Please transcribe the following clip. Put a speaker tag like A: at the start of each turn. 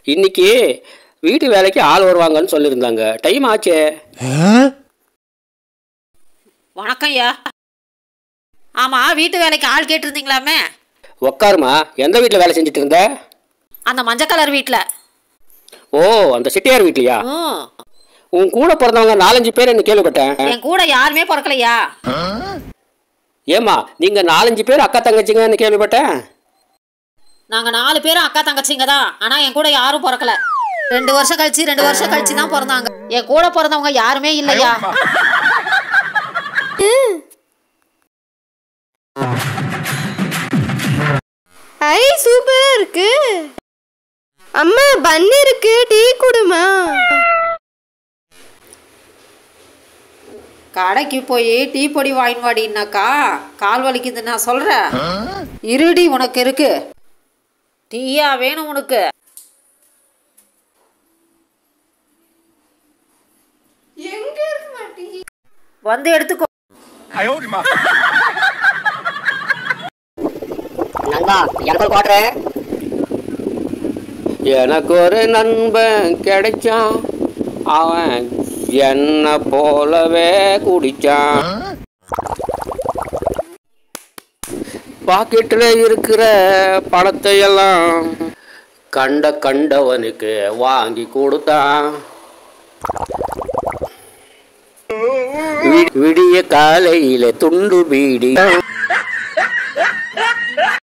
A: இன்னைக்கு வீட்டு வேலைக்கு ஆள் வருவாங்கன்னு சொல்லியிருந்தாங்க டைம் ஆச்சே
B: வணக்கம் ஐயா ஆமாம் வீட்டு வேலைக்கு ஆள் கேட்டிருந்தீங்களாமே
A: உக்காருமா எந்த வீட்டில் வேலை செஞ்சுட்டு இருந்த
B: அந்த மஞ்சள் கலர் வீட்டில்
A: ஓ அந்த சிட்டியார் வீட்லையா
B: ம்
A: உன் கூட பிறந்தவங்க நாலஞ்சு பேர் என்ன கேள்விப்பட்டேன்
B: என் கூட யாருமே பிறக்கலையா
A: ஏமா நீங்க நாலஞ்சு பேர் அக்கா தங்கச்சிங்கன்னு கேள்விப்பட்டேன்
B: நாங்கள் நாலு பேரும் அக்கா தங்கச்சிங்க தான் ஆனால் என் கூட யாரும் பிறக்கல ரெண்டு வருஷம் கழிச்சு ரெண்டு வருஷம் கழிச்சு தான் பிறந்தாங்க என் கூட பிறந்தவங்க யாருமே இல்லையா
C: ஐ சூப்பரா இருக்கு அம்மா பன் இருக்கு டீ குடுமா
B: கடைக்கு போய் டீ பொடி வாங்கிட்டு வாடினாக்கா கால் வலிக்குது நான் சொல்கிறேன் இருடி உனக்கு இருக்கு டீயா வேணும் உனக்கு
C: எங்க இருக்கு மாட்டி
B: வந்து எடுத்துக்கோ
D: நண்பா எனக்கு ஒரு குவாட்ரு
A: எனக்கு ஒரு நண்பன் கிடைச்சான் அவன் என்ன போலவே குடிச்சான் பாக்கெட்டில் இருக்கிற பணத்தை எல்லாம் கண்ட கண்டவனுக்கு வாங்கி கொடுத்தான் வி- விடிய காலையில துண்டு பீடி